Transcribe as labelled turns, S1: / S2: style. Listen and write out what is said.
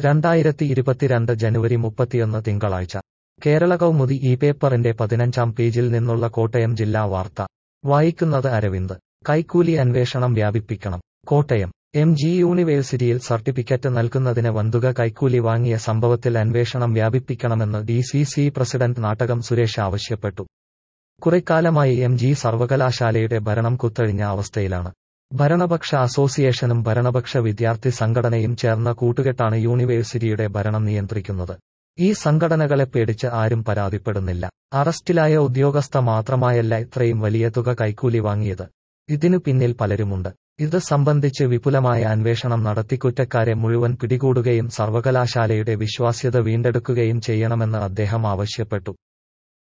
S1: രണ്ടായിരത്തി ഇരുപത്തിരണ്ട് ജനുവരി മുപ്പത്തിയൊന്ന് തിങ്കളാഴ്ച കേരള കൗമുദി ഈ പേപ്പറിന്റെ പതിനഞ്ചാം പേജിൽ നിന്നുള്ള കോട്ടയം ജില്ലാ വാർത്ത വായിക്കുന്നത് അരവിന്ദ് കൈക്കൂലി അന്വേഷണം വ്യാപിപ്പിക്കണം കോട്ടയം എം ജി യൂണിവേഴ്സിറ്റിയിൽ സർട്ടിഫിക്കറ്റ് നൽകുന്നതിന് വന്തുക കൈക്കൂലി വാങ്ങിയ സംഭവത്തിൽ അന്വേഷണം വ്യാപിപ്പിക്കണമെന്ന് D C C president Nattakam Suresh ആവശ്യപ്പെട്ടു കുറെക്കാലമായി എം ജി സർവകലാശാലയുടെ ഭരണം കുത്തഴിഞ്ഞ അവസ്ഥയിലാണ് ഭരണപക്ഷ അസോസിയേഷനും ഭരണപക്ഷ വിദ്യാർത്ഥി സംഘടനയും ചേർന്ന കൂട്ടുകെട്ടാണ് യൂണിവേഴ്സിറ്റിയുടെ ഭരണം നിയന്ത്രിക്കുന്നത് ഈ സംഘടനകളെ പേടിച്ച് ആരും പരാതിപ്പെടുന്നില്ല അറസ്റ്റിലായ ഉദ്യോഗസ്ഥ മാത്രമായല്ല ഇത്രയും വലിയ തുക കൈക്കൂലി വാങ്ങിയത് ഇതിനു പിന്നിൽ പലരുമുണ്ട് ഇത് സംബന്ധിച്ച് വിപുലമായ അന്വേഷണം നടത്തി കുറ്റക്കാരെ മുഴുവൻ പിടികൂടുകയും സർവകലാശാലയുടെ വിശ്വാസ്യത വീണ്ടെടുക്കുകയും ചെയ്യണമെന്ന് അദ്ദേഹം ആവശ്യപ്പെട്ടു